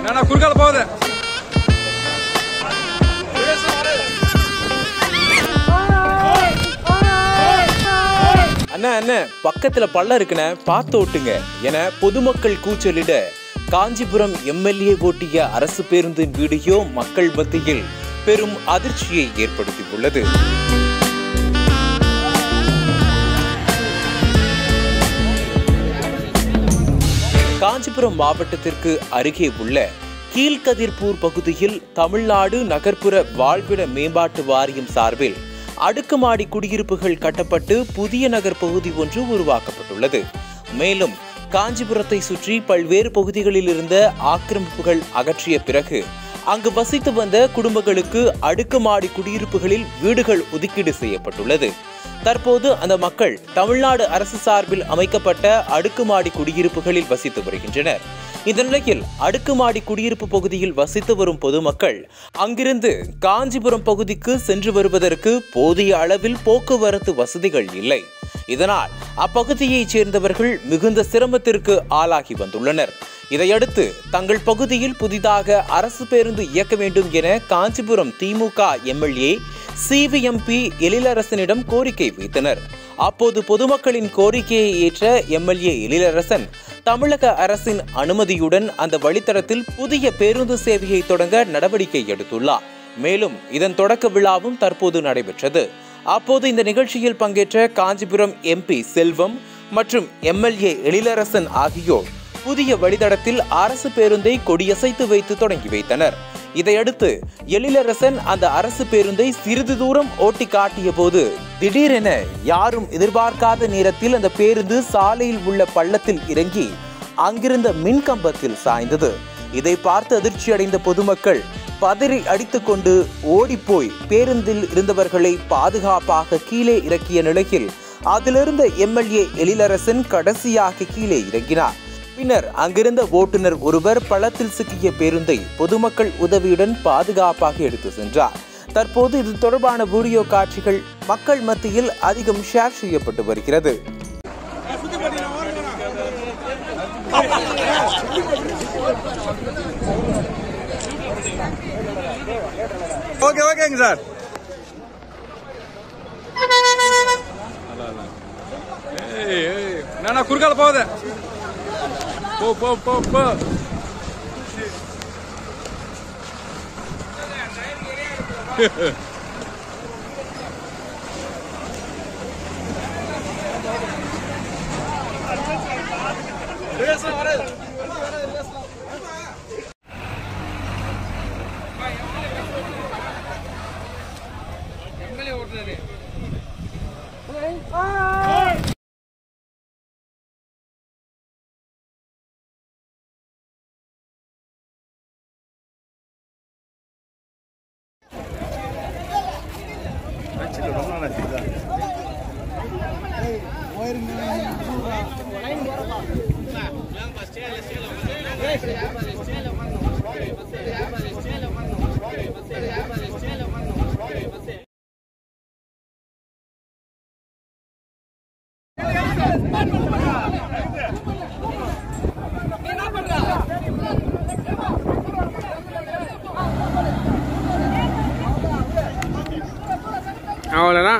வேணா குறுக்கால போகுது அண்ணா அண்ணா பக்கத்துல பள்ளம் இருக்குண்ணே பார்த்து ஓட்டுங்க என பொதுமக்கள் கூச்சலிட காஞ்சிபுரம் எம்எல்ஏ ஓட்டிய அரசு பேருந்தின் வீடியோ மக்கள் மத்தியில் பெரும் அதிர்ச்சியை ஏற்படுத்தியுள்ளது காஞ்சிபுரம் மாவட்டத்திற்கு அருகே உள்ள கீழ்கதிர்பூர் பகுதியில் தமிழ்நாடு நகர்ப்புற வாழ்விட மேம்பாட்டு வாரியம் சார்பில் அடுக்குமாடி குடியிருப்புகள் கட்டப்பட்டு புதிய நகர் பகுதி ஒன்று உருவாக்கப்பட்டுள்ளது மேலும் காஞ்சிபுரத்தை சுற்றி பல்வேறு பகுதிகளில் இருந்த ஆக்கிரமிப்புகள் அகற்றிய பிறகு அங்கு வசித்து வந்த குடும்பங்களுக்கு அடுக்குமாடி குடியிருப்புகளில் வீடுகள் ஒதுக்கீடு செய்யப்பட்டுள்ளது தற்போது அந்த மக்கள் தமிழ்நாடு அரசு சார்பில் அமைக்கப்பட்ட அடுக்குமாடி குடியிருப்புகளில் வசித்து வருகின்றனர் இந்த நிலையில் அடுக்குமாடி குடியிருப்பு பகுதியில் வசித்து வரும் பொதுமக்கள் அங்கிருந்து காஞ்சிபுரம் பகுதிக்கு சென்று வருவதற்கு போதிய அளவில் போக்குவரத்து வசதிகள் இல்லை இதனால் அப்பகுதியைச் சேர்ந்தவர்கள் மிகுந்த சிரமத்திற்கு ஆளாகி வந்துள்ளனர் இதையடுத்து தங்கள் பகுதியில் புதிதாக அரசு பேருந்து இயக்க வேண்டும் என காஞ்சிபுரம் திமுக எம்எல்ஏ சிவிஎம்பி எழிலரசனிடம் கோரிக்கை வைத்தனர் அப்போது பொதுமக்களின் கோரிக்கையை ஏற்ற எம்எல்ஏ எழிலரசன் தமிழக அரசின் அனுமதியுடன் அந்த வழித்தடத்தில் புதிய பேருந்து சேவையை தொடங்க நடவடிக்கை எடுத்துள்ளார் மேலும் இதன் தொடக்க விழாவும் தற்போது நடைபெற்றது அப்போது இந்த நிகழ்ச்சியில் பங்கேற்ற காஞ்சிபுரம் எம்பி செல்வம் மற்றும் எம்எல்ஏ எழிலரசன் ஆகியோர் புதிய வழித்தடத்தில் அரசு பேருந்தை கொடியசைத்து வைத்து தொடங்கி வைத்தனர் இதையடுத்து எழிலரசன் அந்த அரசு பேருந்தை சிறிது தூரம் ஓட்டி காட்டிய போது திடீரென யாரும் எதிர்பார்க்காத நேரத்தில் அந்த பேருந்து சாலையில் உள்ள பள்ளத்தில் இறங்கி அங்கிருந்த மின்கம்பத்தில் சாய்ந்தது இதை பார்த்து அதிர்ச்சியடைந்த பொதுமக்கள் பதறி அடித்துக்கொண்டு ஓடிப்போய் பேருந்தில் இருந்தவர்களை பாதுகாப்பாக கீழே இறக்கிய நிலையில் அதிலிருந்த எம்எல்ஏ எழிலரசன் கடைசியாக கீழே இறங்கினார் பின்னர் அங்கிருந்த ஓட்டுநர் ஒருவர் பள்ளத்தில் சிக்கிய பேருந்தை பொதுமக்கள் உதவியுடன் பாதுகாப்பாக எடுத்து சென்றார் தற்போது இது தொடர்பான வீடியோ காட்சிகள் மக்கள் மத்தியில் அதிகம் ஷேர் செய்யப்பட்டு வருகிறது ஓகே ஓகேங்க சார் ஏய் ஏய் வேணா குறுக்கால போகுது போ போ போ போ அவ்வளோதான்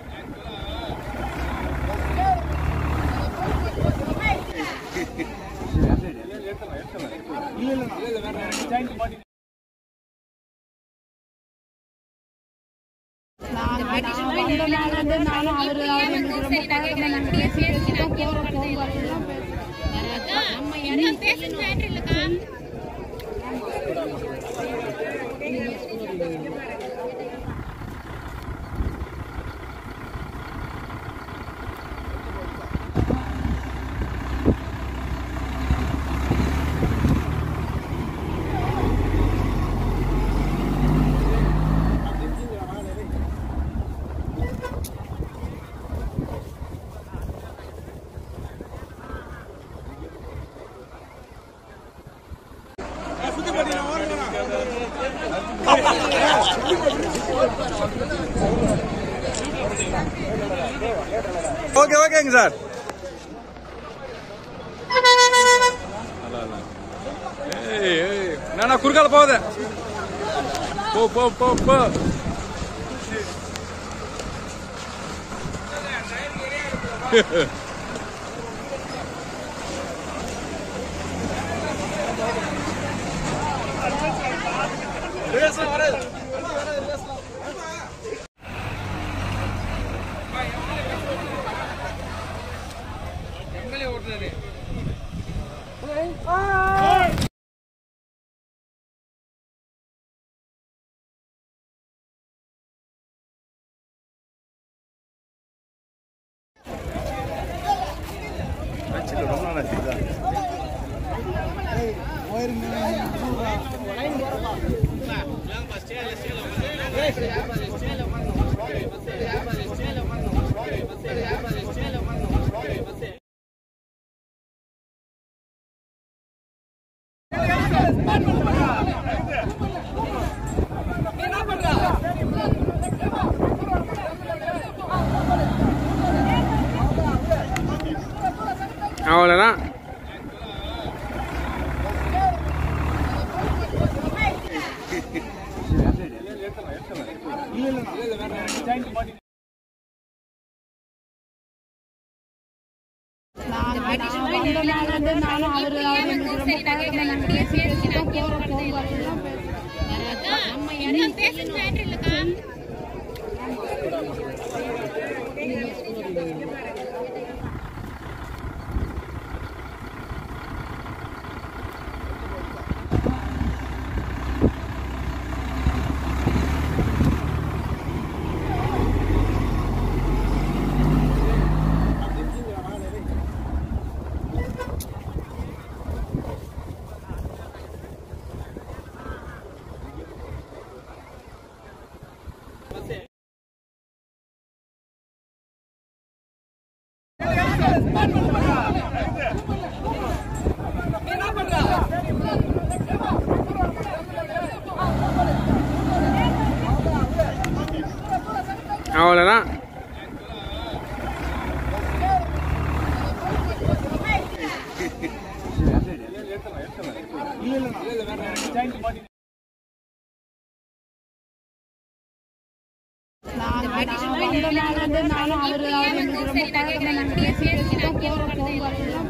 ஓகே ஓகேங்க சார் ஏய் ஏய் நான் குறுக்கால போகுது போ போ போ போ அவ்வளோதான் நானும் அவரு அவரு எனக்கு ரொம்ப பழக்கமா நாங்க பேசி பேசி தான் போறோம் போகும் வரலாம் அவ்வளோதான் நானும் அவரு அவரு எனக்கு ரொம்ப பழக்கமா நாங்க பேசி பேசி தான் போறோம் போகும் வரலாம்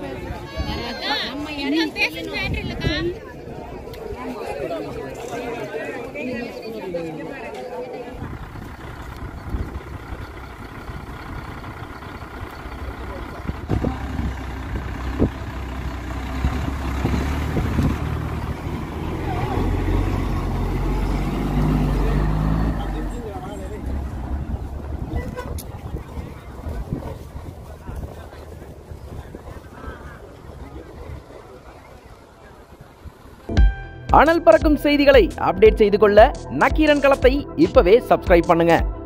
அனல் பறக்கும் செய்திகளை அப்டேட் செய்து கொள்ள நக்கீரன் களத்தை இப்பவே சப்ஸ்கிரைப் பண்ணுங்க